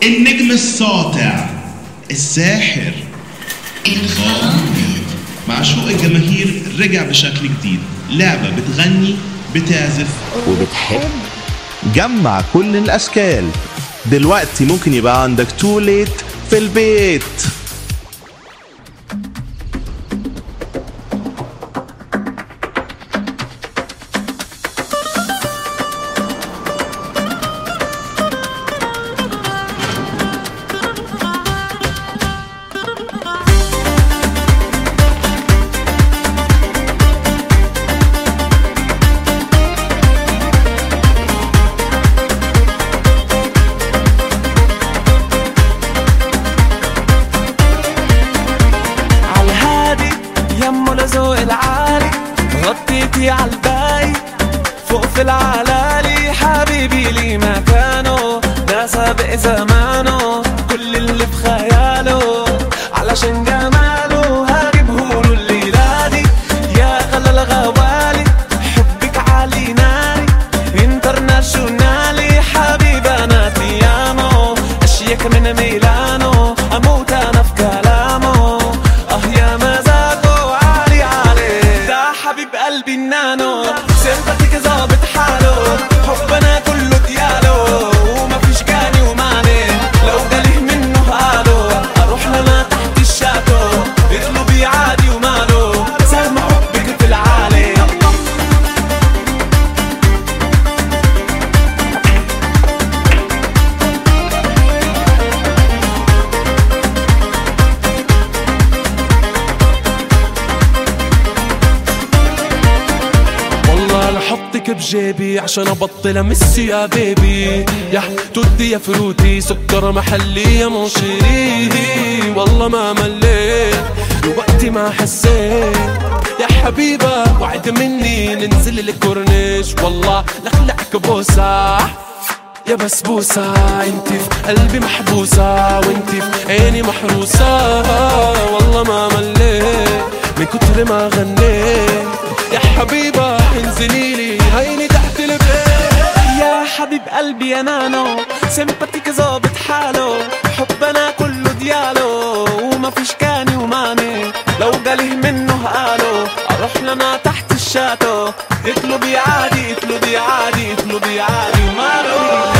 النجم الساطع الساحر الغامض معشوق الجماهير رجع بشكل جديد لعبة بتغني بتعزف وبتحب جمع كل الأشكال دلوقتي ممكن يبقى عندك توليت في البيت عالهادي يمه لذوق العالي غطيتي عالباقي فوق في العلالي حبيبي لي مكانه ده سابق زمانه كل اللي بخياله علشان جماله هجيبهوله الليلة دي يا غلا الغوالي حبك عالي ناري انترناشونالي حبيبي انا تيامو اشيك من ميلانو اموت انا في كلامه اه يا مزاجه عالي عالي ده حبيب قلبي النانو سيمباتيك ظابط حاله حبنا كله دياله ومفيش جاني ومعني لو جاليه منه قالوا اروح لنا تحت الشاتو اطلبي عادي وماله سهم حبك في العالي والله انا حطك بجيبي عشان ابطل امس يا بيبي يا توتي يا فروتي سكر محلي يا منشري والله ما مليت وقتي ما حسيت يا حبيبة وعد مني ننزل الكورنيش والله لخلعك بوسة يا بسبوسة انت في قلبي محبوسة وانت في عيني محروسة والله ما مليت من كتر ما غنيت يا حبيبة انزلي لي هيني تحت البيت يا حبيب قلبي يا نانو سيمباتيك ظابط حاله حبنا كله دياله وما فيش كاني وماني لو جاليه منه قالوا اروح لنا تحت الشاتو اطلبي عادي اطلبي عادي اطلبي عادي وماله